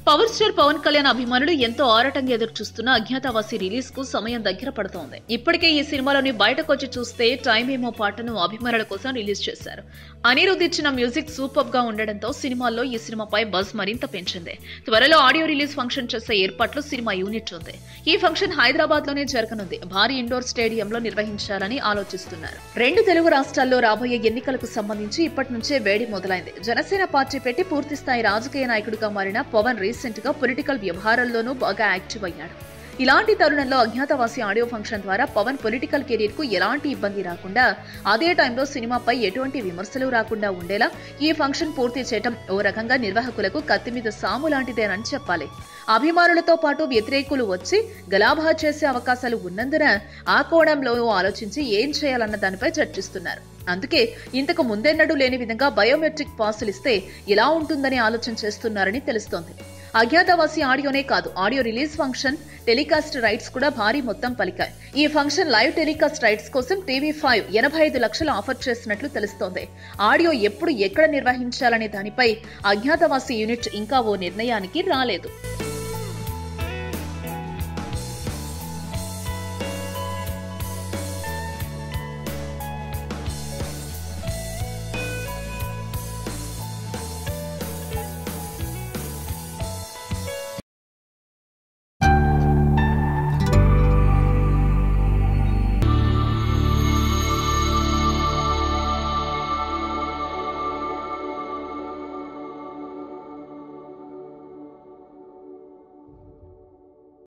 power star Pawan Kalyan అభిమానులు ఎంతో ఆరాటంగా ఎదురు చూస్తున్న అజ్ఞాతవాసి రిలీజ్ కు సమయం దగ్గర పడుతోంది ఇప్పటికే ఈ సినిమాలోని బయటకొచ్చి చూస్తే టైం ఏమో పాటను అభిమానుల కోసం రిలీజ్ చేశారు అనిరుద్ ఇచ్చిన మ్యూజిక్ సూపర్ గా ఉండడంతో సినిమాల్లో ఈ సినిమాపై బజ్ మరింత పెంచింది త్వరలో ఆడియో రిలీజ్ ఫంక్షన్ చేసే ఏర్పాట్లు సినిమా యూనిట్ ఉంది ఈ ఫంక్షన్ హైదరాబాద్ లోనే జరగనుంది భారీ ఇండోర్ స్టేడియంలో నిర్వహించాలని ఆలోచిస్తున్నారు రెండు తెలుగు రాష్ట్రాల్లో రాబోయే ఎన్నికలకు సంబంధించి ఇప్పటి నుంచే వేడి మొదలైంది జనసేన పార్టీ పెట్టి పూర్తి స్థాయి రాజకీయ నాయకుడిగా మారిన పవన్ రీసెంట్ గా పొలిటికల్ వ్యవహారాల్లోనూ బాగా యాక్టివ్ అయ్యాడు ఇలాంటి తరుణంలో అజ్ఞాతవాసి ఆడియో ఫంక్షన్ ద్వారా పవన్ పొలిటికల్ కెరీర్ కు ఎలాంటి ఇబ్బంది రాకుండా అదే టైంలో సినిమాపై ఎటువంటి విమర్శలు రాకుండా ఉండేలా ఈ ఫంక్షన్ పూర్తి చేయటం ఓ రకంగా నిర్వాహకులకు కత్తి మీద సాము లాంటిదేనని చెప్పాలి అభిమానులతో పాటు వ్యతిరేకులు వచ్చి గలాభా చేసే అవకాశాలు ఉన్నందున ఆ కోణంలో ఆలోచించి ఏం చేయాలన్న దానిపై చర్చిస్తున్నారు అందుకే ఇంతకు ముందెన్నడూ లేని విధంగా బయోమెట్రిక్ పాసులు ఇస్తే ఎలా ఉంటుందని ఆలోచన చేస్తున్నారని తెలుస్తోంది అజ్ఞాతవాసి ఆడియోనే కాదు audio release function telecast rights కూడా భారీ మొత్తం పలికాయి ఈ ఫంక్షన్ లైవ్ టెలికాస్ట్ రైట్స్ కోసం టీవీ ఫైవ్ ఎనభై ఐదు లక్షలు ఆఫర్ చేసినట్లు తెలుస్తోంది ఆడియో ఎప్పుడు ఎక్కడ నిర్వహించాలనే దానిపై అజ్ఞాతవాసి యూనిట్ ఇంకా ఓ నిర్ణయానికి రాలేదు